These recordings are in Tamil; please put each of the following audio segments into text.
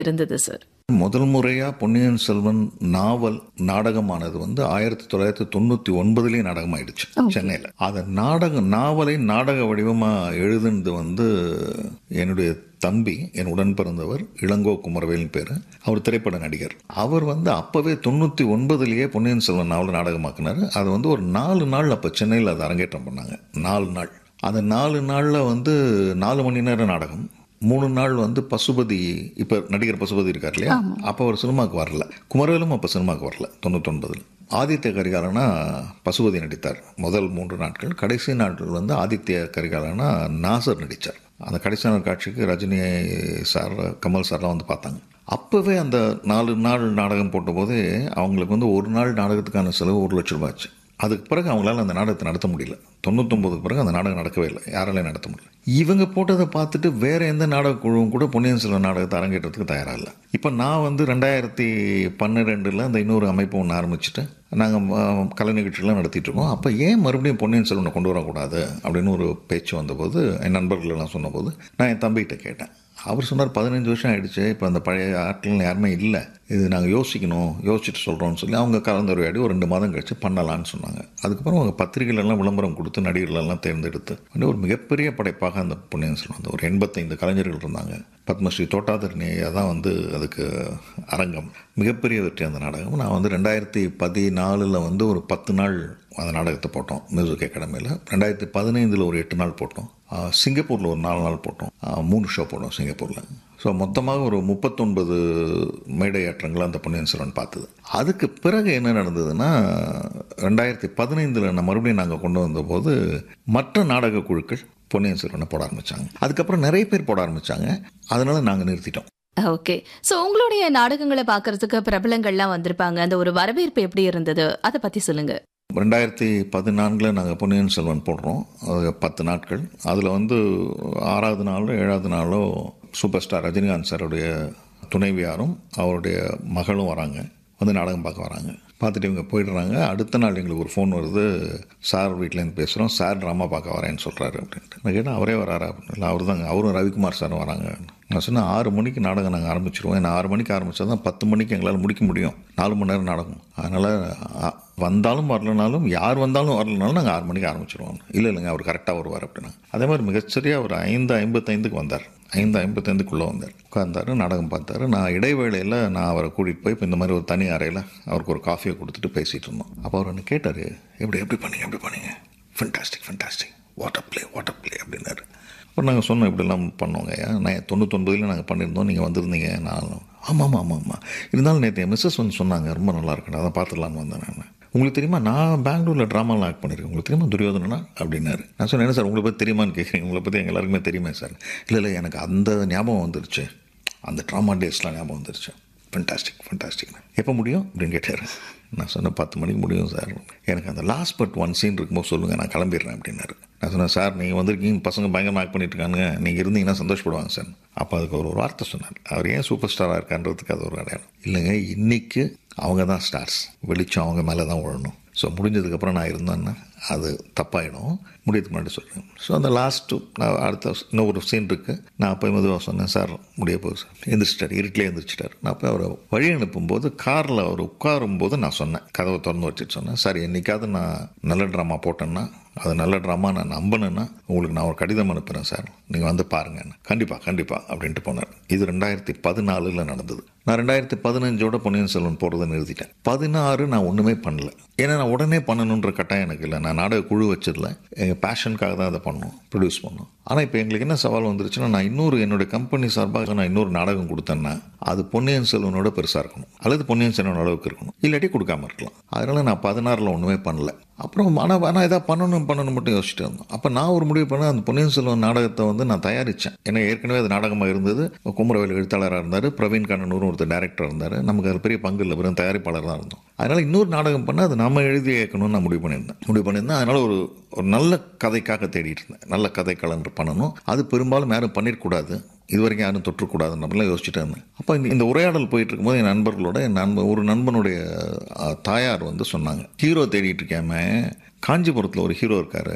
இருந்தது சார் முதல் முறையா பொன்னியின் செல்வன் நாவல் நாடகமானது வந்து ஆயிரத்தி தொள்ளாயிரத்தி தொண்ணூத்தி ஒன்பதுலயே நாடகம் ஆயிடுச்சு சென்னையில அத நாடக நாவலை நாடக வடிவமா எழுதுனது வந்து என்னுடைய தம்பி என் உடன் பிறந்தவர் இளங்கோ குமரவேலின் பேரு அவர் திரைப்பட நடிகர் அவர் வந்து அப்பவே தொண்ணூத்தி ஒன்பதுலயே பொன்னியின் செல்வன் நாவல் நாடகமாக்குனாரு அது வந்து ஒரு நாலு நாள் அப்ப சென்னையில் அதை அரங்கேற்றம் பண்ணாங்க நாலு நாள் அந்த நாலு நாள்ல வந்து நாலு மணி நேரம் நாடகம் மூணு நாள் வந்து பசுபதி இப்ப நடிகர் பசுபதி இருக்கார் இல்லையா அப்ப அவர் சினிமாக்கு வரல குமரவேலும் அப்ப சினிமாக்கு வரல தொண்ணூத்தொன்பதுல ஆதித்ய கரிகாலனா பசுபதி நடித்தார் முதல் மூன்று நாட்கள் கடைசி நாட்கள் வந்து ஆதித்ய கரிகாலனா நாசர் நடித்தார் அந்த கடைசி நாள் காட்சிக்கு ரஜினி சார் கமல் சார்லாம் வந்து பார்த்தாங்க அப்பவே அந்த நாலு நாள் நாடகம் போட்டபோது அவங்களுக்கு வந்து ஒரு நாள் நாடகத்துக்கான செலவு ஒரு லட்சம் ரூபாய் ஆச்சு அதுக்கு பிறகு அவங்களால அந்த நாடகத்தை நடத்த முடியல தொண்ணூத்தொம்பதுக்கு பிறகு அந்த நாடகம் நடக்கவே இல்லை யாராலையும் நடத்த முடியல இவங்க போட்டதை பார்த்துட்டு வேற எந்த நாடக குழுவும் கூட பொன்னியின் செல்வன் நாடகத்தை அரங்கேற்றத்துக்கு தயாரா இல்லை இப்போ நான் வந்து ரெண்டாயிரத்தி பன்னிரெண்டில் அந்த இன்னொரு அமைப்பு ஒன்று ஆரம்பிச்சுட்டு நாங்கள் கலை நிகழ்ச்சிகள்லாம் நடத்திட்டு இருக்கோம் அப்போ ஏன் மறுபடியும் பொன்னியின் செல்வனை கொண்டு வரக்கூடாது அப்படின்னு ஒரு பேச்சு வந்தபோது என் நண்பர்கள் எல்லாம் சொன்னபோது நான் என் தம்பிகிட்ட கேட்டேன் அவர் சொன்னார் பதினஞ்சு வருஷம் ஆயிடுச்சு இப்போ அந்த பழைய ஆட்கள் யாருமே இல்லை இது நாங்கள் யோசிக்கணும் யோசிச்சுட்டு சொல்கிறோம்னு சொல்லி அவங்க கலந்துரையாடி ஒரு ரெண்டு மாதம் கழிச்சு பண்ணலான்னு சொன்னாங்க அதுக்கப்புறம் அவங்க பத்திரிகைகளெல்லாம் விளம்பரம் கொடுத்து நடிகர்களெல்லாம் தேர்ந்தெடுத்து வந்து ஒரு மிகப்பெரிய படைப்பாக அந்த பொன்னியின் செல்வன் வந்து ஒரு எண்பத்தைந்து கலைஞர்கள் இருந்தாங்க பத்மஸ்ரீ தோட்டாதரணியா தான் வந்து அதுக்கு அரங்கம் மிகப்பெரிய வெற்றி அந்த நாடகம் நான் வந்து ரெண்டாயிரத்தி பதினாலில் வந்து ஒரு பத்து நாள் அந்த நாடகத்தை போட்டோம் மியூசிக் அகாடமியில் ரெண்டாயிரத்தி பதினைந்தில் ஒரு எட்டு நாள் போட்டோம் சிங்கப்பூரில் ஒரு நாலு நாள் போட்டோம் மூணு ஷோ போட்டோம் சிங்கப்பூரில் ஸோ மொத்தமாக ஒரு முப்பத்தொன்பது மேடை ஏற்றங்களை அந்த பொன்னியின் செல்வன் பார்த்தது அதுக்கு பிறகு என்ன நடந்ததுன்னா ரெண்டாயிரத்தி பதினைந்தில் நான் மறுபடியும் நாங்கள் கொண்டு வந்தபோது மற்ற நாடக குழுக்கள் பொன்னியின் செல்வனை போட ஆரம்பித்தாங்க அதுக்கப்புறம் நிறைய பேர் போட ஆரம்பித்தாங்க அதனால் நாங்கள் நிறுத்திட்டோம் ஓகே சோ உங்களுடைய நாடகங்களை பார்க்கறதுக்கு பிரபலங்கள்லாம் வந்திருப்பாங்க அந்த ஒரு வரவேற்பு எப்படி இருந்தது அதை பத்தி சொல்லுங்க ரெண்டாயிரத்தி பதினான்கில் நாங்கள் பொன்னியின் செல்வன் போடுறோம் அது பத்து நாட்கள் அதில் வந்து ஆறாவது நாளோ ஏழாவது நாளோ சூப்பர் ஸ்டார் ரஜினிகாந்த் சாருடைய துணைவியாரும் அவருடைய மகளும் வராங்க வந்து நாடகம் பார்க்க வராங்க பார்த்துட்டு இவங்க போயிடுறாங்க அடுத்த நாள் எங்களுக்கு ஒரு ஃபோன் வருது சார் வீட்டிலேருந்து பேசுகிறோம் சார் ட்ராமா பார்க்க வரேன்னு சொல்கிறாரு அப்படின்ட்டு நான் கேட்டேன் அவரே வராரா அப்படின்னு இல்லை அவர் தாங்க அவரும் ரவிக்குமார் சாரும் வராங்க நான் சொன்னேன் ஆறு மணிக்கு நாடகம் நாங்கள் ஆரம்பிச்சிருவோம் ஏன்னா ஆறு மணிக்கு ஆரம்பித்தா தான் பத்து மணிக்கு எங்களால் முடிக்க முடியும் நாலு மணி நேரம் நாடகம் அதனால் வந்தாலும் வரலனாலும் யார் வந்தாலும் வரலனாலும் நாங்கள் ஆறு மணிக்கு ஆரம்பிச்சிருவோம் இல்லை இல்லைங்க அவர் கரெக்டாக வருவார் அப்படின்னா அதே மாதிரி மிகச்சரியாக ஒரு ஐந்து ஐம்பத்தைந்துக்கு வந்தார் ஐந்து ஐம்பத்தைந்துக்குள்ளே வந்தார் உட்காந்தார் நாடகம் பார்த்தாரு நான் இடைவேளையில் நான் அவரை கூட்டிகிட்டு போய் இப்போ இந்த மாதிரி ஒரு தனி அறையில் அவருக்கு ஒரு காஃபியை கொடுத்துட்டு பேசிகிட்டு இருந்தோம் அப்போ அவர் என்ன கேட்டார் எப்படி எப்படி பண்ணீங்க எப்படி பண்ணீங்க fantastic fantastic water play water play அப்படின்னாரு அப்புறம் நாங்கள் சொன்னோம் இப்படிலாம் பண்ணோங்க நான் தொண்ணூத்தொன்பதுல நாங்கள் பண்ணியிருந்தோம் நீங்கள் வந்திருந்தீங்க நான் ஆமாம் ஆமாம் ஆமாம் ஆமாம் இருந்தாலும் நேற்று என் மிஸ்ஸஸ் வந்து சொன்னாங்க ரொம்ப நல்லா இருக்குன்னு அதை பார்த்துடலான்னு வந்தேன் நான் உங்களுக்கு தெரியுமா நான் பெங்களூரில் ட்ராமாலாம் ஆக்ட் பண்ணியிருக்கேன் உங்களுக்கு தெரியுமா துரியோதனா அப்படின்னாரு நான் சொன்னேன் என்ன சார் உங்களை பற்றி தெரியுமான்னு கேட்குறீங்க உங்களை பற்றி எங்கள் எல்லாருக்குமே தெரியுமே சார் இல்லை இல்லை எனக்கு அந்த ஞாபகம் வந்துருச்சு அந்த ட்ராமா டேஸ்லாம் ஞாபகம் வந்துருச்சு ஃபண்டாஸ்டிக் ஃபண்டாஸ்டிக் எப்போ முடியும் அப்படின்னு கேட்டார் நான் சொன்னேன் பத்து மணிக்கு முடியும் சார் எனக்கு அந்த லாஸ்ட் பட் ஒன் சீன் இருக்கும்போது சொல்லுங்கள் நான் கிளம்பிடுறேன் அப்படின்னாரு நான் சொன்னேன் சார் நீங்கள் வந்திருக்கீங்க பசங்க பயங்கரமாக ஆக்ட் பண்ணிட்டு இருக்காங்க நீங்கள் இருந்தீங்கன்னா சந்தோஷப்படுவாங்க சார் அப்போ அதுக்கு ஒரு வார்த்தை சொன்னார் அவர் ஏன் சூப்பர் ஸ்டாராக இருக்கான்றதுக்கு அது ஒரு அடையாளம் இல்லைங்க இன்னைக்கு அவங்க தான் ஸ்டார்ஸ் வெளிச்சம் அவங்க மேலே தான் விழணும் ஸோ முடிஞ்சதுக்கப்புறம் நான் இருந்தேன்னா அது தப்பாயிடும் முடியதுக்கு முன்னாடி சொல்கிறேன் ஸோ அந்த லாஸ்ட்டு நான் அடுத்த இன்னும் ஒரு சீன் இருக்குது நான் அப்போ மெதுவாக சொன்னேன் சார் முடிய போகுது சார் எந்திரிச்சிட்டார் இருட்டிலே எந்திரிச்சிட்டார் நான் அப்போ அவரை வழி அனுப்பும்போது காரில் அவர் உட்காரும்போது நான் சொன்னேன் கதவை திறந்து வச்சுட்டு சொன்னேன் சார் என்னைக்காவது நான் நல்ல ட்ராமா போட்டேன்னா அது நல்ல ட்ராமா நான் நம்பினேன்னா உங்களுக்கு நான் ஒரு கடிதம் அனுப்புகிறேன் சார் நீங்கள் வந்து பாருங்கன்னு கண்டிப்பாக கண்டிப்பாக அப்படின்ட்டு போனார் இது ரெண்டாயிரத்தி பதினாலில் நடந்தது நான் ரெண்டாயிரத்தி பதினஞ்சோட பொன்னியின் செல்வன் போகிறத நிறுத்திட்டேன் பதினாறு நான் ஒன்றுமே பண்ணல ஏன்னா நான் உடனே பண்ணணுன்ற கட்டாயம் எனக்கு இல்லை நான் நாடக குழு வச்சிடல எங்கள் பேஷனுக்காக தான் அதை பண்ணோம் ப்ரொடியூஸ் பண்ணோம் ஆனால் இப்போ எங்களுக்கு என்ன சவால் வந்துருச்சுன்னா நான் இன்னொரு என்னுடைய கம்பெனி சார்பாக நான் இன்னொரு நாடகம் கொடுத்தேன்னா அது பொன்னியின் செல்வனோட பெருசாக இருக்கணும் அல்லது பொன்னியின் செல்வன் அளவுக்கு இருக்கணும் இல்லாட்டி கொடுக்காம இருக்கலாம் அதனால நான் பதினாறில் ஒன்றுமே பண்ணல அப்புறம் ஆனால் ஆனால் எதாவது பண்ணணும் பண்ணணும் மட்டும் யோசிச்சுட்டு இருந்தோம் அப்போ நான் ஒரு முடிவு பண்ண அந்த பொன்னியின் செல்வன் நாடகத்தை வந்து நான் தயாரித்தேன் ஏன்னா ஏற்கனவே அது நாடகமாக இருந்தது குமரவேல் எழுத்தாளராக இருந்தார் பிரவீன் கண்ணனூர் ஒருத்தர் டேரக்டர் இருந்தார் நமக்கு அது பெரிய பங்கு இல்லை வெறும் தயாரிப்பாளர் தான் இருந்தோம் அதனால் இன்னொரு நாடகம் பண்ண அது நம்ம எழுதி கேட்கணும்னு நான் முடிவு பண்ணியிருந்தேன் முடிவு பண்ணியிருந்தேன் அதனால் ஒரு ஒரு நல்ல கதைக்காக தேடிட்டு இருந்தேன் நல்ல கதை கலன்று பண்ணணும் அது பெரும்பாலும் யாரும் பண்ணிடக்கூடாது இது வரைக்கும் யாரும் தொற்றக்கூடாதுன்னு அப்படிலாம் யோசிச்சுட்டு இருந்தேன் அப்போ இந்த இந்த உரையாடல் போயிட்டு இருக்கும்போது என் நண்பர்களோட என் நண்பன் ஒரு நண்பனுடைய தாயார் வந்து சொன்னாங்க ஹீரோ தேடிட்டு இருக்காம காஞ்சிபுரத்தில் ஒரு ஹீரோ இருக்காரு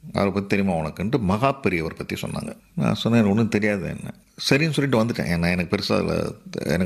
அவரை பற்றி தெரியுமா உனக்குன்ட்டு மகா பெரியவர் பற்றி சொன்னாங்க நான் சொன்னேன் ஒன்றும் தெரியாது என்ன சரின்னு சொல்லிட்டு வந்துட்டேன் ஏன்னா எனக்கு பெருசாக அதில் எனக்கு